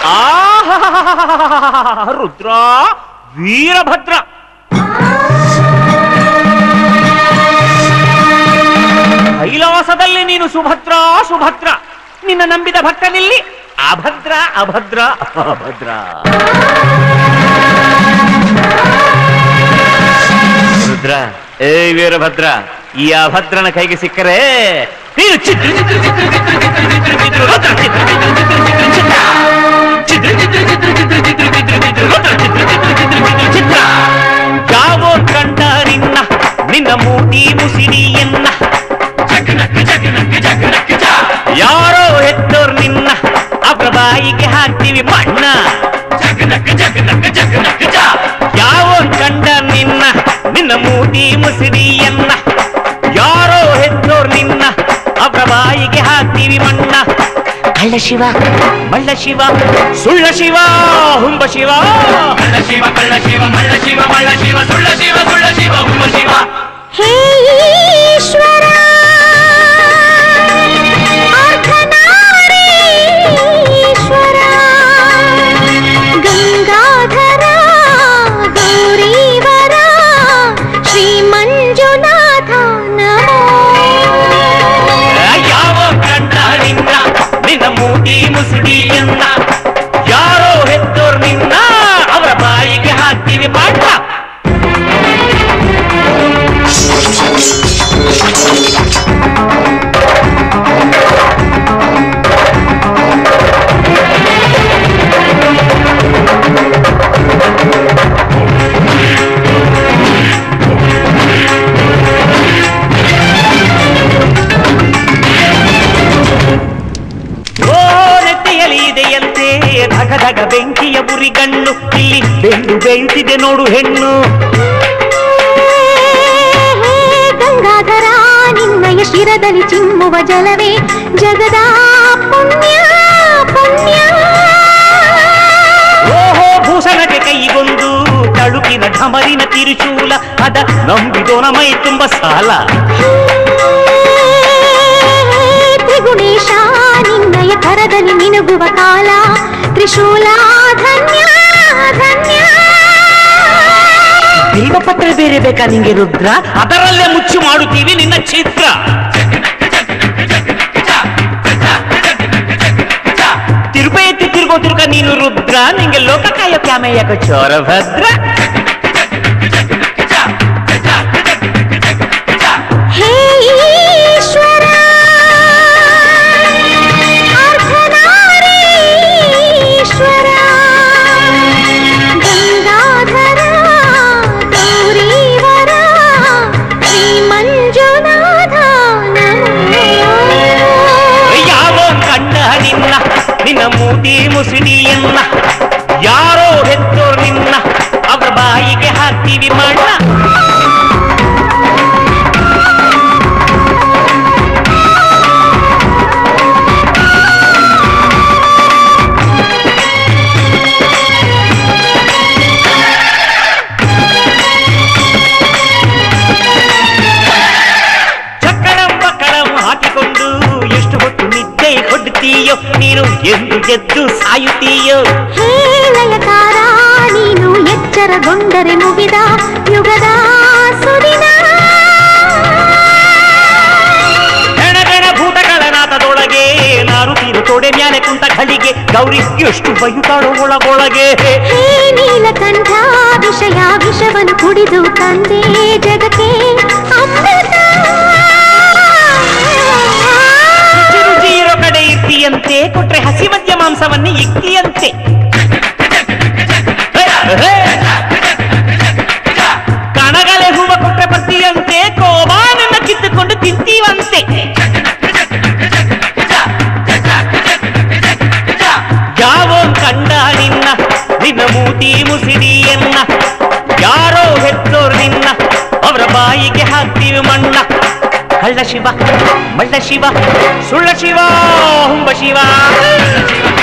ಆಹಾ ರುದ್ರ ವೀರಭದ್ರ ಕೈಲಾಸದಲ್ಲಿ ನೀನು ಸುಭದ್ರ ಸುಭದ್ರ ನಿನ್ನ ನಂಬಿದ ಭಕ್ತನಿಲ್ಲಿ ಅಭದ್ರ ಅಭದ್ರ ಅಭದ್ರ ರುದ್ರ ಏ ವೀರಭದ್ರ ಈ ಅಭದ್ರನ ಕೈಗೆ ಸಿಕ್ಕರೆ ನೀನು ಚಿತ್ರ ಚಿತ್ರ ಚಿತ್ರ ಚಿತ್ರ ಚಿತ್ರ ಚಿತ್ರ ಚಿತ್ರ ರುದ್ರ ಚಿತ್ರ ಚಿತ್ರ ಚಿತ್ರ ಚಿತ್ರ ಚಿತ್ರ ಚಿತ್ರ ಚಿತ್ರ ಚಿತ್ರ ಚಿತ್ರ ರುದ್ರ ಚಿತ್ರ ಚಿತ್ರ ಚಿತ್ರ ಚಿತ್ರ ಚಿತ್ರ ಯಾವೋ ಕಂಡ ನಿನ್ನ ನಿನ್ನ ಮೂತಿ ಮುಸಿರಿಯನ್ನ ಯಾರೋ ಹೆತ್ತೋರ್ ನಿನ್ನ ಅವರ ಬಾಯಿಗೆ ಹಾಕ್ತೀವಿ ಮಣ್ಣ ಯಾವ ಕಂಡ ನಿನ್ನ ನಿನ್ನ ಮೂತಿ ಮುಸಿರಿಯನ್ನ ಯಾರೋ ಹೆತ್ತೋರ್ ನಿನ್ನ ಅವರ ಬಾಯಿಗೆ ಹಾಕ್ತೀವಿ ಮಣ್ಣ ಕಳ್ಳ ಶಿವ ಮಳ್ಳ ಶಿವ ಸುಳ್ಳ ಶಿವ ಹುಂಬ ಶಿವ ಕಳ್ಳ ಶಿವ ಕಳ್ಳ ಶಿವ ಮಳ್ಳ ಶಿವ ಮಳ್ಳ ಶಿವ ಸುಳ್ಳ ಶಿವ ಸುಳ್ಳ ಶಿವ ಹುಮ್ಮ ಶಿವ ಹೇ ಈಶ್ವರ ಅರ್ಧನಾರೀಶ್ವರ ಗಂಗಾಧರ ಗೌರೀವರ ಶ್ರೀ ಮಂಜುನಾಥ ನಮೋ ಯಾವ ಕಂಡ ನಿನ್ನ ನಿನ್ನ ಮೂತಿ ಮುಸುಡಿಯನ್ನ ಯಾರೋ ಹೆತ್ತೋರ್ ನಿನ್ನ ಅವರ ಬಾಯಿಗೆ ಹಾಕ್ತೀವಿ ಪಾಠ ಓ ನೆತ್ತಿಯಲಿ ಇದೆಯಂತೆ ಧಗ ಧಗ ಬೆಂಕಿಯ ಬುರಿಗಣ್ಣು ಇಲ್ಲಿ ಬೆಂಡು ಬೆಂತಿದೆ ನೋಡು ಹೆಣ್ಣು ಗಂಗಾಧರ ನಿನ್ನಯ ಶಿರದಲ್ಲಿ ಚಿಮ್ಮುವ ಜಲವೇ ಜಗದ ಪುಣ್ಯ ಪುಣ್ಯ ಓಹೋ ಭೂಷಣಕ್ಕೆ ಕೈಗೊಂದು ತಳುಕಿನ ಢಮರಿನ ತಿರುಚೂಲ ಅದ ನಂಬಿದೋನ ಮೈ ತುಂಬ ಸಾಲ ತ್ರಿಗುಣೇಶ ನಿನ್ನಯ ಕರದಲ್ಲಿ ಮಿನುಗುವ ಕಾಲ ತ್ರಿಶೂಲ ಧನ್ಯ ಧನ್ಯ ಬಿಲ್ವಪತ್ರ ಬೇರೆ ಬೇಕಾ ನಿಂಗೆ ರುದ್ರ ಅದರಲ್ಲೇ ಮುಚ್ಚು ಮಾಡುತ್ತೀವಿ ನಿನ್ನ ಚಿತ್ರ ತಿರುಪತಿ ತಿರುಗೋ ತಿರುಗ ನೀನು ರುದ್ರ ನಿಂಗೆ ಲೋಕ ಕಾಯೋ ಕ್ಯಾಮೆಯಕ ಚೋರಭದ್ರ ಹೇ ಈಶ್ವರ ಅರ್ಧನಾರೀಶ್ವರ ಗಂಗಾಧರ ಗೌರೀವರ ಶ್ರೀ ಮಂಜುನಾಥ ನಮೋ ಯಾವ ಕಂಡ ನಿನ್ನ ನಿನ್ನ ಮೂತಿ ಮುಸುಡಿಯನ್ನ ಯಾರೋ ಹೆತ್ತೋರ್ ನಿನ್ನ ಅವರ ಬಾಯಿಗೆ ಹಾಕ್ತೀವಿ ಮಣ್ಣ ಚಕ್ಕಡಂ ಬಕ್ಕಡಂ ಹಾಕಿಕೊಂಡು ಎಷ್ಟು ಹೊತ್ತು ನಿದ್ದೆ ಕೊಡ್ತೀಯೋ ನೀನು ಎಂದು ಎದ್ದು ಸಾಯುತ್ತೀಯೋ ಹೇ ಲಯಕಾರ ನೀನು ಎಚ್ಚರಗೊಂಡರೆ ಮುಗಿದ ಯುಗದ ಸುದಿನ ಹೆಣಗಣ ಭೂತಗಳ ನಾಥದೊಳಗೆ ನಾರುತ್ತೀರು ತೊಡೆ ಮ್ಯಾಲೆ ಕುಂತ ಘಳಿಗೆ ಗೌರಿ ಎಷ್ಟು ಬೈಯುತ್ತಾಳೋ ಒಳಗೊಳಗೆ ಹೇ ನೀಲಕಂಠ ವಿಷಯ ವಿಷವನ್ನು ಕುಡಿದು ತಂದೆ ಜಗಕ್ಕೆ ಅಮೃತ ರುಚಿ ರುಚಿ ಇರೋ ಕಡೆ ಇರ್ತೀಯಂತೆ ಕೊಟ್ರೆ ಹಸಿ ಮದ್ಯ ಮಾಂಸವನ್ನೇ ಇಕ್ಕಿಯಂತೆ ಕಣಗಲೆ ಹೂವ ಕೊಟ್ರೆ ಬರ್ತೀಯಂತೆ ಕೋಬಾನನ್ನ ಕಿತ್ತುಕೊಂಡು ತಿಂತೀವಂತೆ ಯಾವೋ ಕಂಡ ನಿನ್ನ ನಿನ್ನ ಮೂತಿ ಮುಸಿರಿಯನ್ನ ಯಾರೋ ಹೆತ್ತೋರ್ ನಿನ್ನ ಅವರ ಬಾಯಿಗೆ ಹಾಕ್ತೀವಿ ಮಣ್ಣ ಕಳ್ಳ ಶಿವ ಮಳ್ಳ ಶಿವ ಸುಳ್ಳ ಶಿವ ಹುಂಬ ಶಿವ